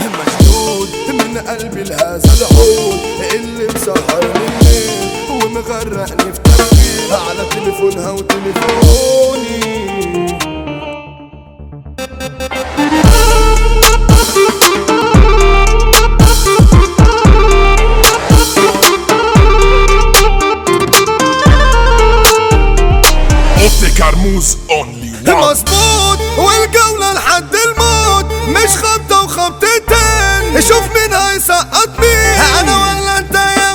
مشدود من قلبي لهذا العود اللي مسهرني الليل ومغرقني في تفكير على تليفونها وتليفوني اوبتيك كرموز اونلي وان مظبوط والجولة لحد الموت مش خبطة وخبطتين شوف مين هيسقط مين انا ولا انت يا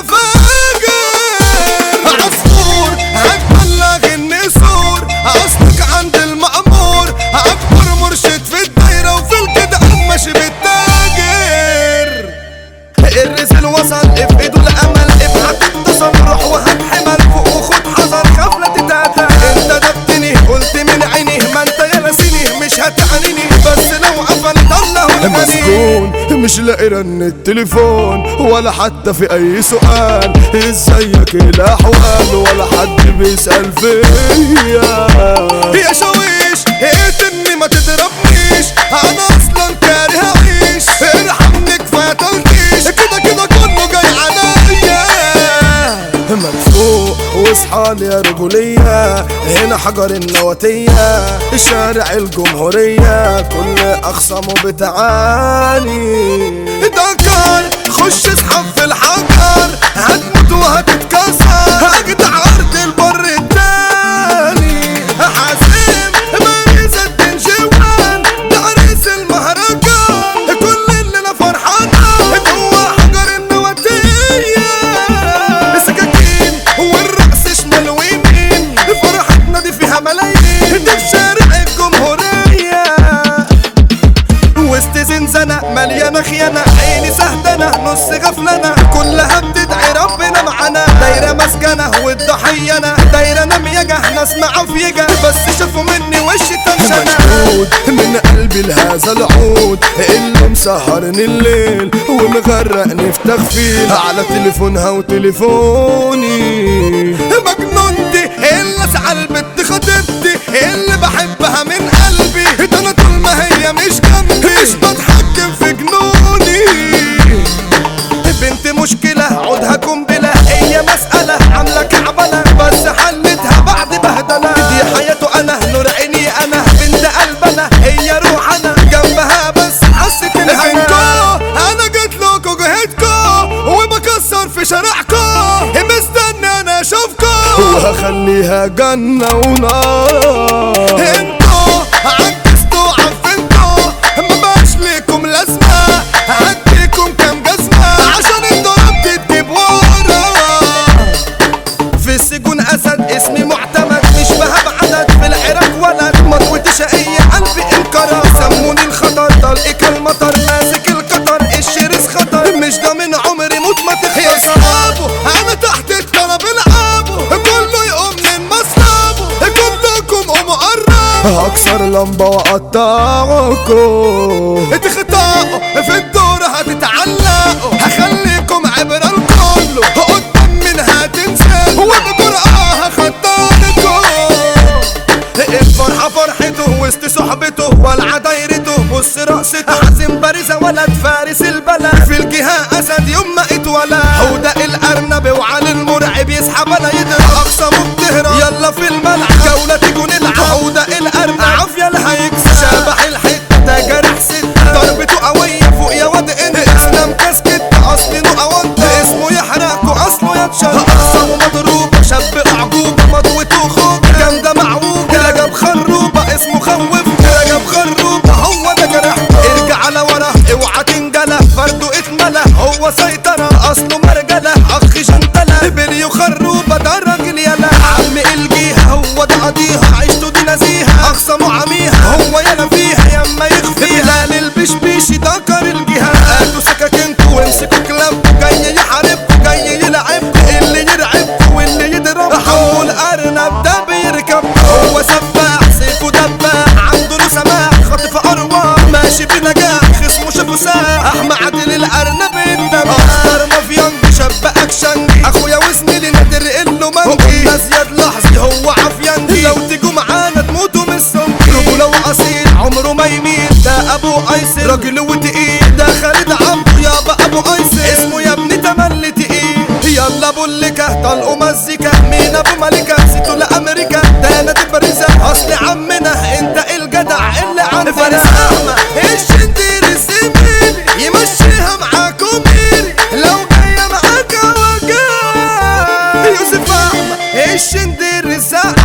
فاجر عصفور هتبلغ النسور اصلك عند المأمور اكبر مرشد في الدايرة وفي الجدعان ماشي بالتاجر الرزل وصل في ايده الامل ابعت اتصل روح وهات حمل فوق وخد حذر خاف لا تتقطع انت دبتني قلت من عيني ما انت يا ناسيني مش هتعنيني بس لو قفلت الله مسكون مش لاقي رن التليفون ولا حتى في اي سؤال ازيك ايه الاحوال ولا حد بيسال فيا يا شويش اقتلني ما تضربنيش انا اصلا كاره اعيش ارحمني كفايه تلطيش كده كده كله جاي عليا مرفوع واصحى يا رجولية هنا حجر النواتية شارع الجمهورية كل أخصامه بتعاني دكر خش اسحب في الحجر هتموت وهتتكسر هجدع أرض البر التاني حاسم مارس الدنجوان ده عريس المهرجان كل الليلة فرحانة جوا حجر النواتية سكاكين والرقص شمال ويمين فرحتنا دي فيها ملايين دي في شارع الجمهورية وسط زنزانة مليانة خيانة عيني سهدانة نص غفلانة كلها بتدعي ربنا معانا دايرة مسكنة والضحية أنا دايرة نميجة ناس معفيجة بس شافوا مني وش تنشنة مشدود من قلبي لهذا العود اللي مسهرني الليل ومغرقني في تغفيل على تليفونها وتليفوني مجنونتي اللي اسعى البت خطيبتي اللي بحبها من قلبي ده انا طول ما هي مش جنبي مش بتحكم في جنوني بنت مشكلة عودها قنبلة هي مسألة عاملة كعبلة بس حلتها بعد بهدلة دي حياته أنا نور عيني أنا بنت قلبنا هي روح أنا جنبها بس حسيت الهنا أنا جيت لكم جهتكم وبكسر في شارعكم مستني أنا أشوفكم وهخليها جنة ونار انتوا عجزتوا عفنتوا ما بقاش ليكم لازمة هديكم كام جزمة عشان الضرب تجيب ورا في السجون اسد اسمي معتمد مش بهب عدد في العراق ولد مطوتي شقية قلبي انكرة سموني الخطر طلقك المطر ماسك القطر الشرس خطر مش ضامن عمري موت ما تخلص اصحابه انا تحت الطلب العابه كله يقوم من مصلبه كلكم قوموا قربوا هكسر لمبة واقطعكم اتخطاقوا في الدور هتتعلقوا هخليكم عبرة الكل قدام منها تنسى وبجرأة هخططكم الفرحة فرحته وسط صحبته والع دايرته بص رقصته حازم بارزة ولد فارس البلد في الجهة أسد يوم ما اتولد حودة الأرنب وعلي المرعب يسحب أنا يضرب أقسامه بتهرب يلا في الملعب جولة تكون العب حودة الأرنب عافية اللي هيكسب شبح الحتة جرح ست ضربته قوية فوق يا واد انت اسلام كاسكت اصلي نقى وانت اسمه يحرق واصله يتشرق اقسامه مضروب شاب اعجوب مضوته خوب جامدة معوج رجب خروبة اسمه خوف رجب خروبة هو ده جرح ارجع على ورا اوعى تنجلى فرده اتملى هو سيطرة اصله مرجلة اخ جنتلة بليو خروبة ده الراجل يلا عم الجيها هو ده قضيها عيشته دي نزيهة اقسمه عميها هو يلا فيها يما يخفيها بلال البشبيش دكر الجهة هاتوا سكاكينكوا وامسكوا كلابكوا جاي يحاربكوا جاي يلعبكوا اللي يرعبكوا واللي يضربكوا حمو الارنب ده بيركب هو سفاح سيفه دباح عنده له سماح خاطف ارواح ماشي بنجاح خصمه شافه ساح احمد عادل الارنب الدم اختار مافيان شاب اكشن اخويا وزميلي نادر له منجي زياد لحظي هو عافيان لو تيجوا معانا تموتوا من السم رجوله واصيل عمره ما يميل ده ابو ايسر راجل وتقيل ده خالد المزيكا مين ابو ملكة سيتو لامريكا ده انا دي باريزة اصل عمنا انت الجدع اللي عندنا فارس احمد الشندير الزميلي يمشيها معاكم ميري لو جاية معاك وجاي يوسف احمد الشندير الزق